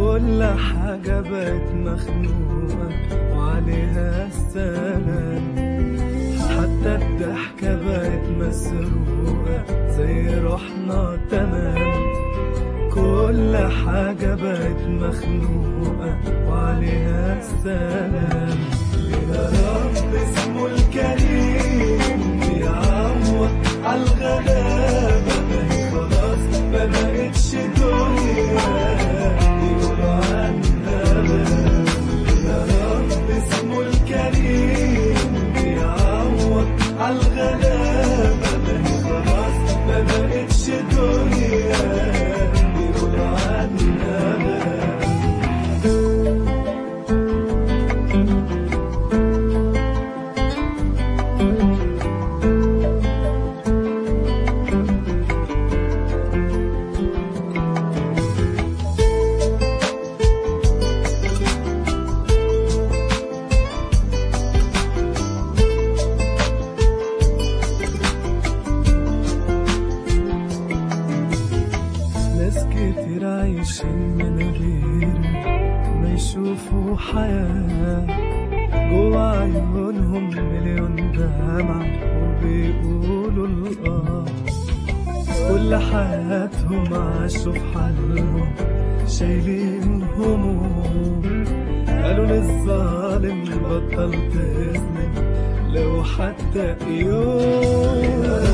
كل حاجة بقت مخنوقة وعليها السلام حتى الضحكة بقت مسروقة زي روحنا تمام كل حاجة بقت مخنوقة وعليها السلام يا رب اسمه الكريم بيعوض عالغلابة ما هي خلاص ما بقتش دنيا يقولوا عنها باب. يا رب اسمه الكريم بيعوض عالغلابة ما هي خلاص ما بقتش دنيا يقولوا عنها باب. ناس كتير عايشين من غير ما يشوفوا حياة جوا عيونهم مليون دمعة وبيقولوا الآه كل حياتهم عاشوا في حالهم شايلين هموم قالوا للظالم بطل تظلم لو حتى يوم